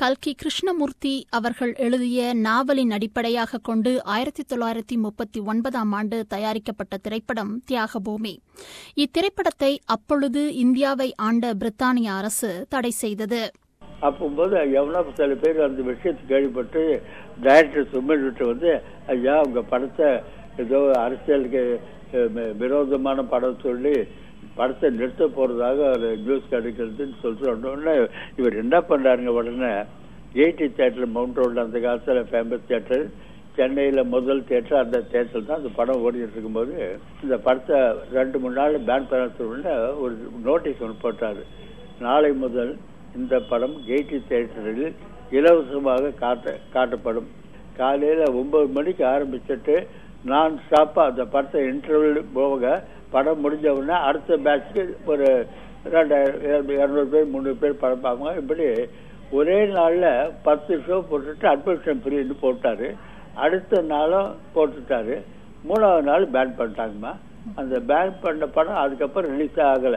கல்கி கிருஷ்ணமூர்த்தி அவர்கள் எழுதிய நாவலின் அடிப்படையாக கொண்டு ஆயிரத்தி தொள்ளாயிரத்தி முப்பத்தி ஒன்பதாம் ஆண்டு தயாரிக்கப்பட்ட திரைப்படம் தியாகபூமி இத்திரைப்படத்தை அப்பொழுது இந்தியாவை ஆண்ட பிரித்தானிய அரசு தடை செய்தது அப்போது எவனோ சில பேர் அந்த விஷயத்தை கேள்விப்பட்டு டைரக்டர் சுமன்கிட்ட வந்து ஐயா உங்க படத்தை ஏதோ அரசியலுக்கு அஹ், வி- விரோதமான படம் சொல்லி படத்தை நிறுத்த போறதாக ஒரு நியூஸ் கிடைக்கிறதுன்னு சொல்லிட்டு உடனே இவர் என்ன பண்றாருங்க உடனே எயிட்டி தேட்டர் மவுண்ட் ரோட்ல அந்த காலத்துல ஃபேமஸ் தேட்டர் சென்னையில முதல் தேட்டர் அந்த தேட்டர் தான் அந்த படம் ஓடிட்டு இருக்கும்போது இந்த படத்தை ரெண்டு மூணு நாள் பேன் பண்ண உடனே ஒரு நோட்டீஸ் ஒன்று போட்டாரு நாளை முதல் இந்த படம் கேட்டி தியேட்டரில் இலவசமாக காட்ட காட்டப்படும் காலையில ஒன்பது மணிக்கு ஆரம்பிச்சுட்டு நான் ஸ்டாப்பா அந்த படத்தை இன்டர்வல் போக படம் முடிஞ்ச உடனே அடுத்த பேட்ச்க்கு ஒரு ரெண்டாயிரம் இரநூறு பேர் முந்நூறு பேர் படம் பார்ப்பாங்க இப்படி ஒரே நாள்ல பத்து ஷோ போட்டுட்டு அட்மிஷன் ஃப்ரீன்னு போட்டாரு அடுத்த நாளும் போட்டுட்டாரு மூணாவது நாள் பேன் பண்ணிட்டாங்கம்மா அந்த பேன் பண்ண படம் அதுக்கப்புறம் ரிலீஸ் ஆகலை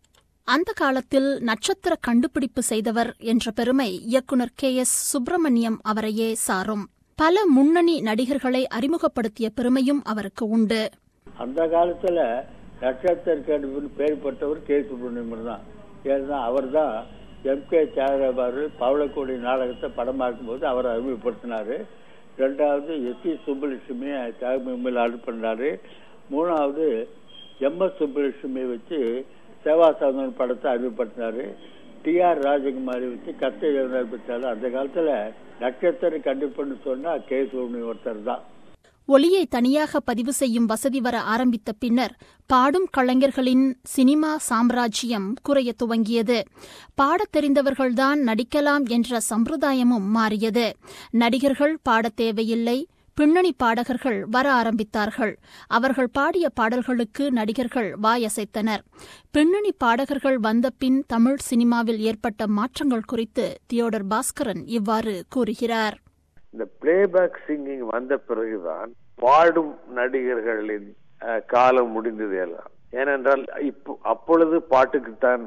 அந்த காலத்தில் நட்சத்திர கண்டுபிடிப்பு செய்தவர் என்ற பெருமை இயக்குனர் கே எஸ் சுப்பிரமணியம் அவரையே சாரும் பல முன்னணி நடிகர்களை அறிமுகப்படுத்திய பெருமையும் அவருக்கு உண்டு அந்த காலத்துல நட்சத்திர கண்டுபிடிப்பு பேர் பெற்றவர் கே சுப்பிரமணியம் தான் ஏன்னா அவர் தான் எம் கே தியாகராபாரு பவளக்கோடி நாடகத்தை படமாக்கும் போது அவரை அறிமுகப்படுத்தினாரு ரெண்டாவது எஸ் சி சுப்புலட்சுமி தியாகமில் ஆர்டர் பண்ணாரு மூணாவது எம் எஸ் சுப்புலட்சுமியை வச்சு சேவாசாதன் படத்தை அறிமுகப்படுத்தினாரு டி ஆர் ராஜகுமாரி வச்சு கத்தை அறிமுகப்படுத்தினாரு அந்த காலத்துல நட்சத்திர கண்டுபிடிப்பு சொன்னா கே சுப்பிரமணியம் ஒருத்தர் தான் ஒலியை தனியாக பதிவு செய்யும் வசதி வர ஆரம்பித்த பின்னர் பாடும் கலைஞர்களின் சினிமா சாம்ராஜ்யம் குறைய துவங்கியது பாடத் தெரிந்தவர்கள்தான் நடிக்கலாம் என்ற சம்பிரதாயமும் மாறியது நடிகர்கள் பாடத் தேவையில்லை பின்னணி பாடகர்கள் வர ஆரம்பித்தார்கள் அவர்கள் பாடிய பாடல்களுக்கு நடிகர்கள் வாயசைத்தனர் பின்னணி பாடகர்கள் வந்த பின் தமிழ் சினிமாவில் ஏற்பட்ட மாற்றங்கள் குறித்து தியோடர் பாஸ்கரன் இவ்வாறு கூறுகிறார் இந்த பிளேபேக் சிங்கிங் வந்த பிறகுதான் பாடும் நடிகர்களின் அஹ், காலம் முடிந்தது எல்லாம் ஏனென்றால் இப்போ அப்பொழுது பாட்டுக்குத்தான்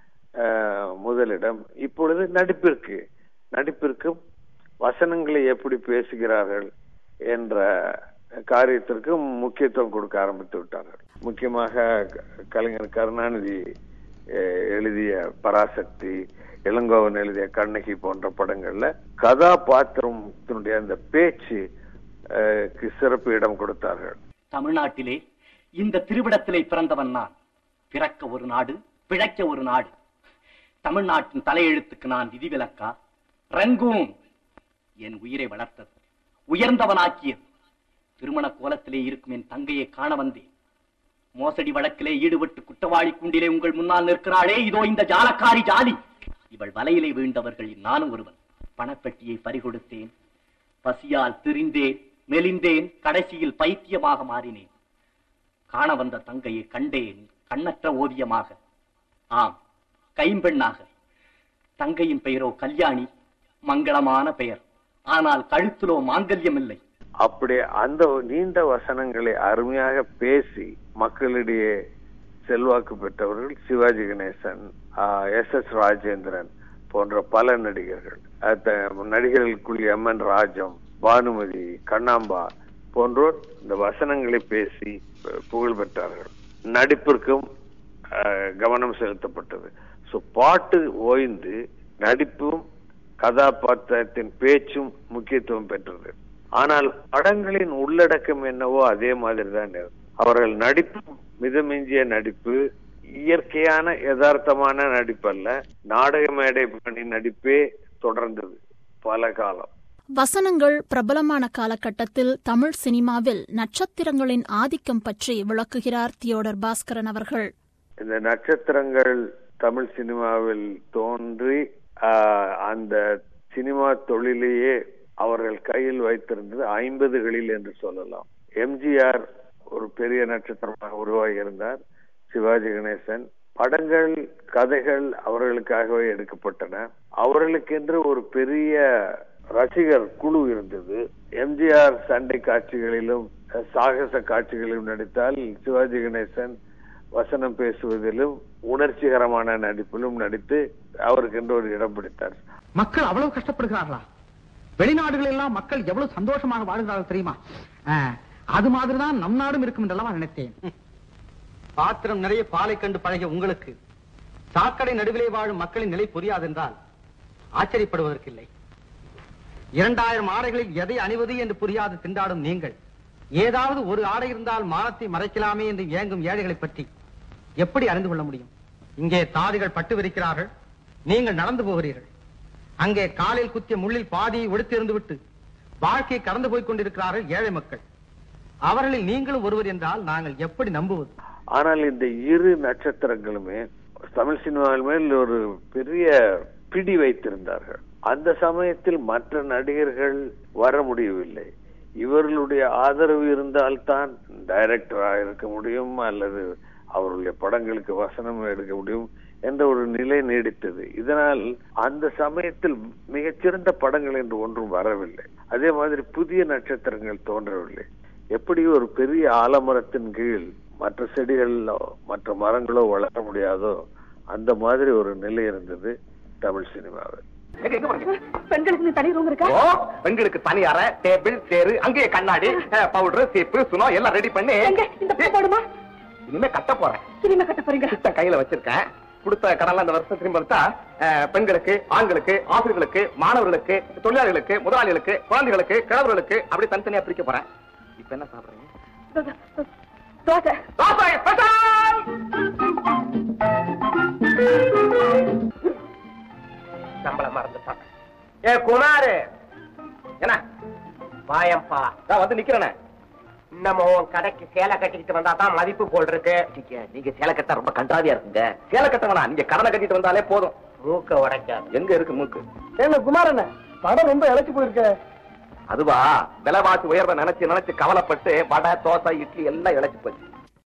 அஹ், முதலிடம் இப்பொழுது நடிப்பிற்கு நடிப்பிற்கும் வசனங்களை எப்படி பேசுகிறார்கள் என்ற காரியத்திற்கு முக்கியத்துவம் கொடுக்க ஆரம்பித்து விட்டார்கள் முக்கியமாக க- கலைஞர் கருணாநிதி அஹ், எழுதிய பராசக்தி இளங்கோவன் எழுதிய கண்ணகி போன்ற படங்கள்ல கதாபாத்திரத்தினுடைய அந்த பேச்சு அஹ், க்கு சிறப்பு இடம் கொடுத்தார்கள் தமிழ்நாட்டிலே இந்த திருவிடத்திலே பிறந்தவன் நான் பிறக்க ஒரு நாடு பிழைக்க ஒரு நாடு தமிழ்நாட்டின் தலையெழுத்துக்கு நான் விதிவிலக்கா ரங்கூன் என் உயிரை வளர்த்தது உயர்ந்தவனாக்கியது திருமண கோலத்திலே இருக்கும் என் தங்கையை காண வந்தேன் மோசடி வழக்கிலே ஈடுபட்டு குற்றவாளி குண்டிலே உங்கள் முன்னால் நிற்கிறாளே இதோ இந்த ஜாலக்காரி ஜாலி இவள் வலையிலே வீழ்ந்தவர்களில் நானும் ஒருவன் பணப்பெட்டியை பறிகொடுத்தேன் பசியால் திரிந்தேன் மெலிந்தேன் கடைசியில் பைத்தியமாக மாறினேன் காண வந்த தங்கையை கண்டேன் கண்ணற்ற ஓவியமாக ஆம் கைம்பெண்ணாக தங்கையின் பெயரோ கல்யாணி மங்களமான பெயர் ஆனால் கழுத்திலோ மாங்கல்யம் இல்லை அப்படி அந்த நீண்ட வசனங்களை அருமையாக பேசி மக்களிடையே செல்வாக்கு பெற்றவர்கள் சிவாஜி கணேசன் எஸ் எஸ் ராஜேந்திரன் போன்ற பல நடிகர்கள் அத்த நடிகர்களுக்குள் எம் என் ராஜம் பானுமதி கண்ணாம்பா போன்றோர் இந்த வசனங்களை பேசி பு- புகழ் பெற்றார்கள் நடிப்பிற்கும் அஹ், கவனம் செலுத்தப்பட்டது சோ பாட்டு ஓய்ந்து நடிப்பும் கதாபாத்திரத்தின் பேச்சும் முக்கியத்துவம் பெற்றது ஆனால் படங்களின் உள்ளடக்கம் என்னவோ அதே மாதிரி தான் அவர்கள் நடிப்பு மிதமிஞ்சிய நடிப்பு இயற்கையான யதார்த்தமான நடிப்பு அல்ல நாடக மேடை பணி நடிப்பே தொடர்ந்தது பல காலம் வசனங்கள் பிரபலமான காலகட்டத்தில் தமிழ் சினிமாவில் நட்சத்திரங்களின் ஆதிக்கம் பற்றி விளக்குகிறார் தியோடர் பாஸ்கரன் அவர்கள் இந்த நட்சத்திரங்கள் தமிழ் சினிமாவில் தோன்றி ஆஹ், அந்த சினிமா தொழிலையே அவர்கள் கையில் வைத்திருந்தது ஐம்பதுகளில் என்று சொல்லலாம் எம்ஜிஆர் ஒரு பெரிய நட்சத்திரமாக உருவாகி இருந்தார் சிவாஜி கணேசன் படங்கள் கதைகள் அவர்களுக்காகவே எடுக்கப்பட்டன அவர்களுக்கென்று ஒரு பெரிய ரசிகர் குழு இருந்தது எம்ஜிஆர் சண்டை காட்சிகளிலும் சாகச காட்சிகளிலும் நடித்தால் சிவாஜி கணேசன் வசனம் பேசுவதிலும் உணர்ச்சிகரமான நடிப்பிலும் நடித்து அவருக்கென்று ஒரு இடம் பிடித்தார் மக்கள் அவ்வளவு கஷ்டப்படுகிறார்களா வெளிநாடுகளில் எல்லாம் மக்கள் எவ்வளவு சந்தோஷமாக வாழ்கிறார்கள் தெரியுமா ஆ, அது மாதிரிதான் நம் நாடும் இருக்கும் என்றெல்லாம் நினைத்தேன் பாத்திரம் நிறைய பாலை கண்டு பழகிய உங்களுக்கு சாக்கடை நடுவிலே வாழும் மக்களின் நிலை புரியாதென்றால் ஆச்சரியப்படுவதற்கில்லை இரண்டாயிரம் ஆடைகளில் எதை அணிவது என்று புரியாது திண்டாடும் நீங்கள் ஏதாவது ஒரு ஆடை இருந்தால் மானத்தை மறைக்கலாமே என்று ஏங்கும் ஏழைகளை பற்றி எப்படி அறிந்து கொள்ள முடியும் இங்கே தாதிகள் பட்டு விரிக்கிறார்கள் நீங்கள் நடந்து போகிறீர்கள் அங்கே காலில் குத்திய முள்ளில் பாதியை ஒடுத்திருந்து விட்டு வாழ்க்கையை கடந்து போய்க் கொண்டிருக்கிறார்கள் ஏழை மக்கள் அவர்களில் நீங்களும் ஒருவர் என்றால் நாங்கள் எப்படி நம்புவது ஆனால் இந்த இரு நட்சத்திரங்களுமே தமிழ் சினிமாவில் மேல் ஒரு பெரிய பிடி வைத்திருந்தார்கள் அந்த சமயத்தில் மற்ற நடிகர்கள் வர முடியவில்லை இவர்களுடைய ஆதரவு இருந்தால்தான் டைரக்டராக இருக்க முடியும் அல்லது அவருடைய படங்களுக்கு வசனம் எடுக்க முடியும் என்ற ஒரு நிலை நீடித்தது இதனால் அந்த சமயத்தில் மிகச்சிறந்த படங்கள் என்று ஒன்றும் வரவில்லை அதே மாதிரி புதிய நட்சத்திரங்கள் தோன்றவில்லை எப்படி ஒரு பெரிய ஆலமரத்தின் கீழ் மற்ற செடிகளோ மற்ற மரங்களோ வளர முடியாதோ அந்த மாதிரி ஒரு நிலை இருந்தது தமிழ் சினிமாவில் எங்க எங்க போறீங்க பெண்களுக்கு தனி ரூம் இருக்கா ஓ பெண்களுக்கு தனி அறை டேபிள் சேரு அங்கேயே கண்ணாடி பவுடர் சீப்பு சுனோ எல்லாம் ரெடி பண்ணி எங்க இந்த பூ போடுமா இனிமே கட்ட போறேன் இனிமே கட்ட போறீங்க திட்டம் கையில வச்சிருக்கேன் கொடுத்த கடன்ல அந்த வருஷம் திரும்ப எடுத்தா அஹ், பெண்களுக்கு ஆண்களுக்கு ஆசிரியர்களுக்கு மாணவர்களுக்கு தொழிலாளிகளுக்கு முதலாளிகளுக்கு குழந்தைகளுக்கு கிழவர்களுக்கு அப்படி தனித்தனியா பிரிக்க போறேன் இப்ப என்ன சாப்பிடுறீங்க தோசை, தோசை தோசை ஸ்பெஷல்! நம்மள மறந்துட்டான் ஏ குமாரு என்ன வாயம்பா நான் வந்து நிக்கிறேனே நம்ம உன் கடைக்கு சேலை கட்டிக்கிட்டு வந்தா தான் மதிப்பு போல் இருக்கு நீங்க சேலை கட்ட ரொம்ப கண்டாவியா இருக்குங்க சேலை கட்ட வேணாம் நீங்க கடனை கட்டிட்டு வந்தாலே போதும் மூக்க உடைக்காது எங்க இருக்கு மூக்கு என்ன குமாரண்ண படம் ரொம்ப இழைச்சு போயிருக்க அதுவா விலைவாசி உயர்வை நினைச்சு நினைச்சு கவலைப்பட்டு வடை தோசை இட்லி எல்லாம் இழைச்சு போச்சு